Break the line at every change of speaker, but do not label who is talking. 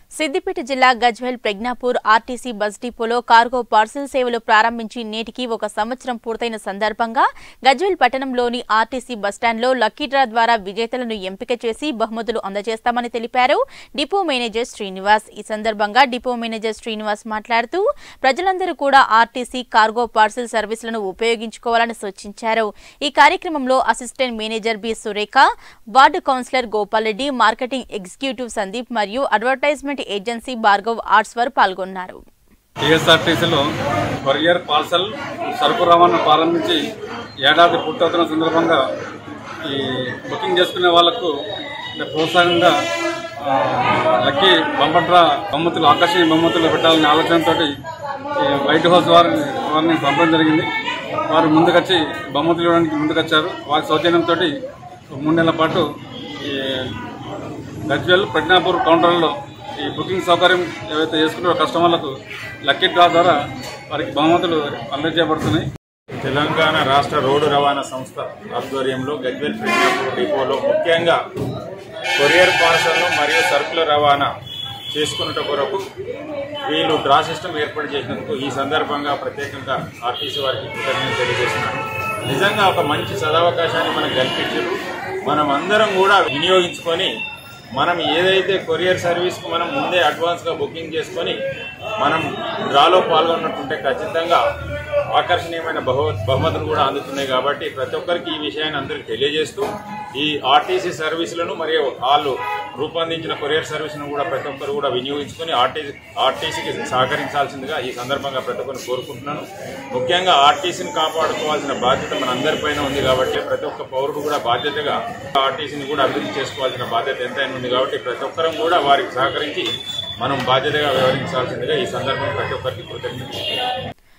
సిద్దిపేట జిల్లా Gajwel Pragnapur RTC bus డిపోలో cargo parcel సేవలు ప్రారంభించి నేటికి ఒక సంవత్సరం పూర్తయిన సందర్భంగా గజ్వెల్ పట్టణంలోని ఆర్టీసీ బస్టాండ్లో లక్కీ డ్రా ద్వారా విజేతలను ఎంపిక చేసి బహుమతులు అందజేస్తామని తెలిపారు డిపో మేనేజర్ శ్రీనివాస్ ఈ సందర్భంగా డిపో మేనేజర్ శ్రీనివాస్ మాట్లాడుతూ ప్రజలందరూ కూడా ఆర్టీసీ కార్గో పార్సిల్ సర్వీసులను ఉపయోగించుకోవాలని సూచించారు ఈ కార్యక్రమంలో assistant manager B Surekha ward councillor Gopal Reddy marketing executive Sandeep మరియు అడ్వర్టైజ్మెంట్ ఏజెన్సీ భార్గవ్ ఆర్ట్స్ వారు పాల్గొన్నారు
టీఎస్ఆర్టీసీలో కొరియర్ పార్సల్ సరుకు రవాణా ప్రారంభించి ఏడాది పూర్తవుతున్న సందర్భంగా ఈ బుకింగ్ చేసుకునే వాళ్లకు ప్రోత్సాహంగా ఆ, లక్కీ బంపట్రా బహుమతులు ఆకర్షణీయ బహుమతులు పెట్టాలనే ఆలోచనతో వైట్ హౌస్ వారిని వారిని పంపడం జరిగింది వారు ముందుకొచ్చి బహుమతులు ఇవ్వడానికి ముందుకొచ్చారు వారి సౌజన్యంతో మూడు నెలల పాటు ఈ గజ్వెల్ ప్రజ్ఞాపూర్ కౌంటర్లో ఈ బుకింగ్ సౌకర్యం ఏవైతే చేసుకున్నారో కస్టమర్లకు లక్కీ డ్రా ద్వారా వారికి బహుమతులు అందజేయబడుతున్నాయి
తెలంగాణ రాష్ట్ర రోడ్డు రవాణా సంస్థ ఆధ్వర్యంలో గజ్వెల్ ప్రజ్ఞాపూర్ డిపోలో ముఖ్యంగా కొరియర్ పార్సల్ను మరియు సరుకుల రవాణా చేసుకున్నట కొరకు వీళ్ళు డ్రా సిస్టమ్ ఏర్పాటు చేసినందుకు ఈ సందర్భంగా ప్రత్యేకంగా ఆర్టీసీ వారికి కృతజ్ఞతలు తెలియజేస్తున్నాను నిజంగా ఒక మంచి సదవకాశాన్ని మనకు కల్పించారు మనం అందరం కూడా వినియోగించుకొని మనం ఏదైతే కొరియర్ సర్వీస్కు మనం ముందే అడ్వాన్స్గా బుకింగ్ చేసుకొని మనం డ్రాలో పాల్గొన్నట్టుంటే ఖచ్చితంగా ఆకర్షణీయమైన బహు బహుమతులు కూడా అందుతున్నాయి కాబట్టి ప్రతి ఒక్కరికి ఈ విషయాన్ని అందరికీ తెలియజేస్తూ ఈ ఆర్టీసీ సర్వీసులను మరియు వాళ్ళు రూపొందించిన కొరియర్ సర్వీసును కూడా ప్రతి ఒక్కరు కూడా వినియోగించుకొని ఆర్టీసీ ఆర్టీసీకి సహకరించాల్సిందిగా ఈ సందర్భంగా ప్రతి ఒక్కరిని కోరుకుంటున్నాను ముఖ్యంగా ఆర్టీసీని కాపాడుకోవాల్సిన బాధ్యత మన అందరిపైన ఉంది కాబట్టి ప్రతి ఒక్క పౌరుడు కూడా బాధ్యతగా ఆర్టీసీని కూడా అభివృద్ధి చేసుకోవాల్సిన బాధ్యత ఎంతైనా ఉంది కాబట్టి ప్రతి ఒక్కరం కూడా వారికి సహకరించి మనం బాధ్యతగా వ్యవహరించాల్సిందిగా ఈ సందర్భంగా ప్రతి ఒక్కరికి కృతజ్ఞతలు